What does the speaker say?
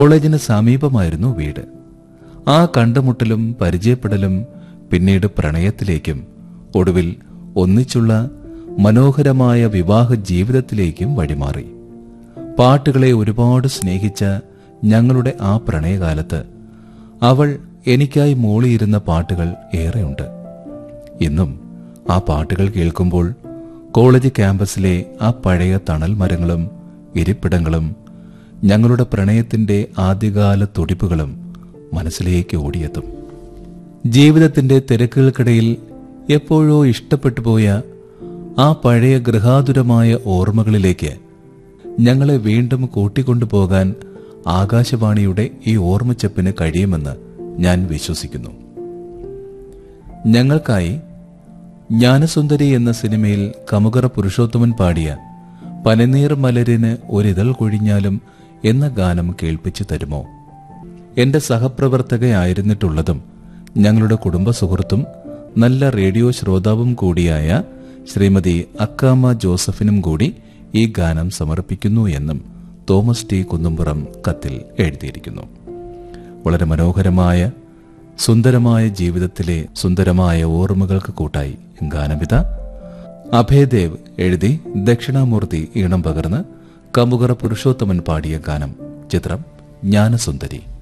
കോളേജിന് സമീപമായിരുന്നു വീട് ആ കണ്ടുമുട്ടലും പരിചയപ്പെടലും പിന്നീട് പ്രണയത്തിലേക്കും ഒടുവിൽ ഒന്നിച്ചുള്ള മനോഹരമായ വിവാഹ ജീവിതത്തിലേക്കും വഴിമാറി പാട്ടുകളെ ഒരുപാട് സ്നേഹിച്ച ഞങ്ങളുടെ ആ പ്രണയകാലത്ത് അവൾ എനിക്കായി മൂളിയിരുന്ന പാട്ടുകൾ ഏറെയുണ്ട് ഇന്നും ആ പാട്ടുകൾ കേൾക്കുമ്പോൾ കോളേജ് ക്യാമ്പസിലെ ആ പഴയ തണൽ മരങ്ങളും ഇരിപ്പിടങ്ങളും ഞങ്ങളുടെ പ്രണയത്തിന്റെ ആദ്യകാല തുടിപ്പുകളും മനസ്സിലേക്ക് ഓടിയെത്തും ജീവിതത്തിന്റെ തിരക്കുകൾക്കിടയിൽ എപ്പോഴോ ഇഷ്ടപ്പെട്ടു പോയ ആ പഴയ ഗൃഹാതുരമായ ഓർമ്മകളിലേക്ക് ഞങ്ങളെ വീണ്ടും കൂട്ടിക്കൊണ്ടുപോകാൻ ആകാശവാണിയുടെ ഈ ഓർമ്മച്ചപ്പിന് കഴിയുമെന്ന് ഞാൻ വിശ്വസിക്കുന്നു ഞങ്ങൾക്കായി ജ്ഞാനസുന്ദരി എന്ന സിനിമയിൽ കമുകറ പുരുഷോത്തമൻ പാടിയ പനനീർ മലരിന് ഒരിതൾ കൊഴിഞ്ഞാലും എന്ന ഗാനം കേൾപ്പിച്ചു തരുമോ എന്റെ സഹപ്രവർത്തകയായിരുന്നിട്ടുള്ളതും ഞങ്ങളുടെ കുടുംബ സുഹൃത്തും നല്ല റേഡിയോ ശ്രോതാവും കൂടിയായ ശ്രീമതി അക്കാമ ജോസഫിനും കൂടി ഈ ഗാനം സമർപ്പിക്കുന്നു എന്നും തോമസ് ടി കുന്നുംപുറം കത്തിൽ എഴുതിയിരിക്കുന്നു വളരെ മനോഹരമായ സുന്ദരമായ ജീവിതത്തിലെ സുന്ദരമായ ഓർമ്മകൾക്ക് കൂട്ടായി ഗാനവിത അഭയദേവ് എഴുതി ദക്ഷിണാമൂർത്തി ഈണം പകർന്ന് കമുകറ പുരുഷോത്തമൻ പാടിയ ഗാനം ചിത്രം ജ്ഞാനസുന്ദരി